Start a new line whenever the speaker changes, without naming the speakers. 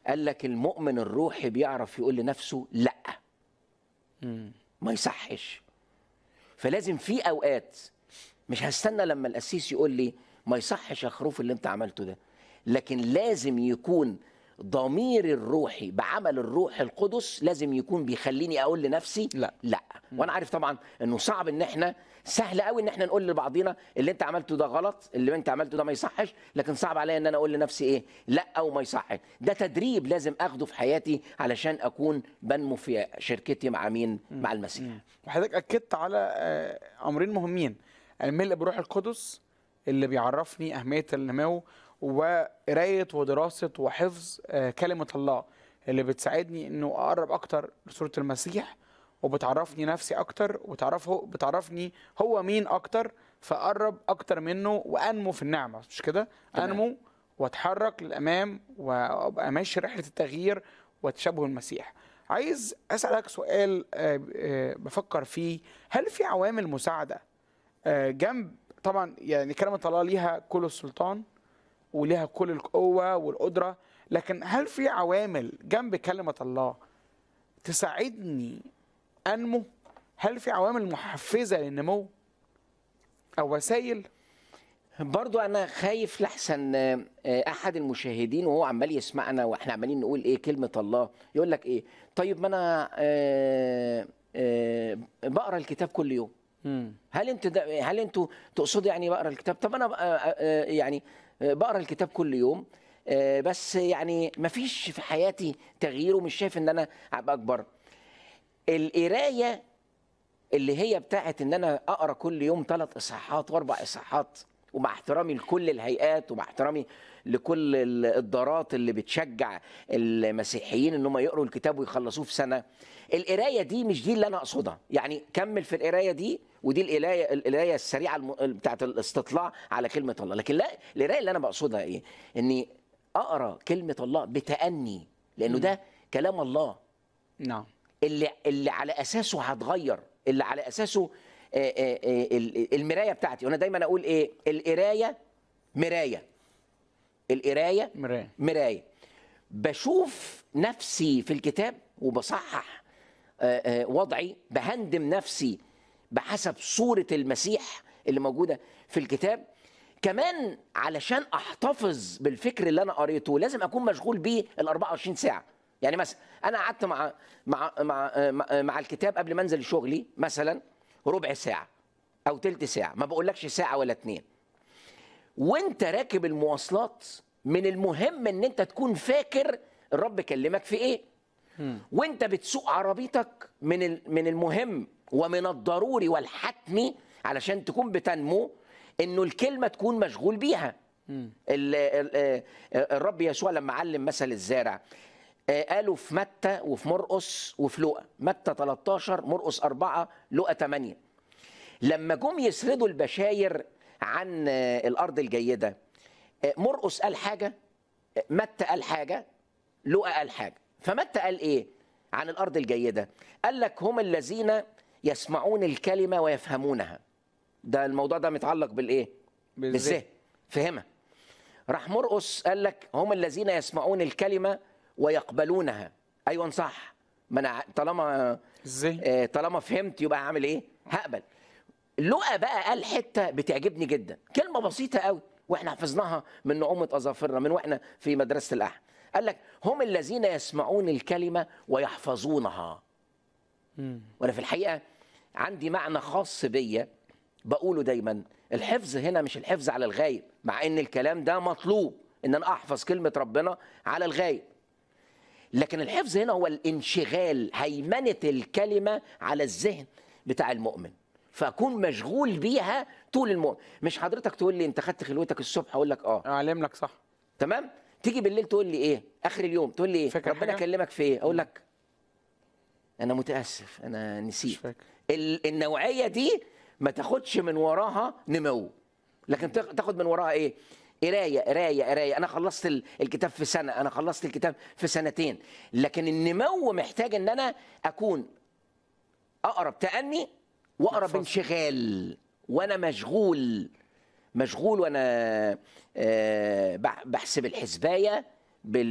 قال لك المؤمن الروحي بيعرف يقول لنفسه لا ما يصحش فلازم في اوقات مش هستنى لما القسيس يقول لي ما يصحش يا خروف اللي انت عملته ده لكن لازم يكون ضميري الروحي بعمل الروح القدس لازم يكون بيخليني اقول لنفسي
لا.
لا وانا عارف طبعا انه صعب ان احنا سهل قوي ان احنا نقول لبعضينا اللي انت عملته ده غلط اللي انت عملته ده ما يصحش لكن صعب عليا ان انا اقول لنفسي ايه لا او ما يصحش ده تدريب لازم اخده في حياتي علشان اكون بنمو في شركتي مع مين مع المسيح
وحضرتك اكدت على آه، امرين مهمين الملء بروح القدس اللي بيعرفني اهميه النمو وقرايه ودراسه وحفظ آه، كلمه الله اللي بتساعدني انه اقرب اكتر لصوره المسيح وبتعرفني نفسي اكتر وتعرفه بتعرفني هو مين اكتر فاقرب اكتر منه وانمو في النعمه مش كده
تمام.
انمو واتحرك للامام وابقى ماشي رحله التغيير وتشابه المسيح عايز اسالك سؤال آه، آه، بفكر فيه هل في عوامل مساعده آه، جنب طبعا يعني كلمه الله ليها كل السلطان وليها كل القوه والقدره لكن هل في عوامل جنب كلمه الله تساعدني انمو هل في عوامل محفزه للنمو او وسائل
برضو انا خايف لحسن آه، آه، احد المشاهدين وهو عمال يسمعنا واحنا عمالين نقول ايه كلمه الله يقول لك ايه طيب ما انا آه، آه، بقرا الكتاب كل يوم هل انت ده هل انتوا تقصدوا يعني بقرا الكتاب طب انا بقى آه، يعني آه، بقرا الكتاب كل يوم آه، بس يعني ما فيش في حياتي تغيير ومش شايف ان انا ابقى اكبر القرايه اللي هي بتاعت ان انا اقرا كل يوم ثلاث اصحاحات واربع اصحاحات ومع احترامي لكل الهيئات ومع احترامي لكل ال- الدارات اللي بتشجع المسيحيين ان هم يقروا الكتاب ويخلصوه في سنه القرايه دي مش دي اللي انا اقصدها يعني كمل في القرايه دي ودي القرايه القرايه السريعه الم... بتاعت الاستطلاع على كلمه الله لكن لا القرايه اللي انا بقصدها ايه اني اقرا كلمه الله بتأني لانه ده كلام الله
نعم
اللي اللي على اساسه هتغير اللي على اساسه آه، آه، آه، ال- المرايه بتاعتي وانا دايما اقول ايه القرايه مرايه القرايه
مرايه
مرايه بشوف نفسي في الكتاب وبصحح آه، آه، وضعي بهندم نفسي بحسب صورة المسيح اللي موجودة في الكتاب كمان علشان احتفظ بالفكر اللي انا قريته لازم اكون مشغول بيه ال 24 ساعه يعني مثلا انا قعدت مع مع مع مع, مع الكتاب قبل ما انزل شغلي مثلا ربع ساعه او تلت ساعه ما بقولكش ساعه ولا اتنين وانت راكب المواصلات من المهم ان انت تكون فاكر الرب كلمك في ايه وانت بتسوق عربيتك من ال- من المهم ومن الضروري والحتمي علشان تكون بتنمو انه الكلمه تكون مشغول بيها ال- ال- آه، الرب يسوع لما علم مثل الزارع آه، قالوا في متى وفي مرقس وفي لوقا متى 13 مرقس 4 لوقا 8 لما جم يسردوا البشاير عن آه، الارض الجيده آه، مرقس قال حاجه آه، متى قال حاجه لوقا قال حاجه فمتى قال ايه عن الارض الجيده قال لك هم الذين يسمعون الكلمه ويفهمونها ده الموضوع ده متعلق بالايه بالذهن فهمها راح مرقس قال لك هم الذين يسمعون الكلمه ويقبلونها ايوه صح ما انا طالما
الذهن
آه، طالما فهمت يبقى هعمل ايه هقبل لقى بقى قال حته بتعجبني جدا كلمه بسيطه قوي واحنا حفظناها من نعومه اظافرنا من واحنا في مدرسه الاحد قال لك هم الذين يسمعون الكلمه ويحفظونها وانا في الحقيقه عندي معنى خاص بيا بقوله دايما الحفظ هنا مش الحفظ على الغايب مع ان الكلام ده مطلوب ان انا احفظ كلمه ربنا على الغايب لكن الحفظ هنا هو الانشغال هيمنه الكلمه على الذهن بتاع المؤمن فاكون مشغول بيها طول المؤمن مش حضرتك تقول لي انت خدت خلوتك الصبح اقول لك اه
اعلم لك صح
تمام تيجي بالليل تقول لي ايه اخر اليوم تقول لي ايه
فاكر
ربنا
حاجة؟
كلمك في ايه اقول لك انا متاسف انا
مش
نسيت
فاكر
ال- النوعيه دي ما تاخدش من وراها نمو لكن تاخ- تاخد من وراها ايه قرايه قرايه قرايه انا خلصت ال- الكتاب في سنه انا خلصت الكتاب في سنتين لكن النمو محتاج ان انا اكون اقرب تاني واقرب
محفظة.
انشغال وانا مشغول مشغول وانا آه، بح- بحسب الحسبايه بال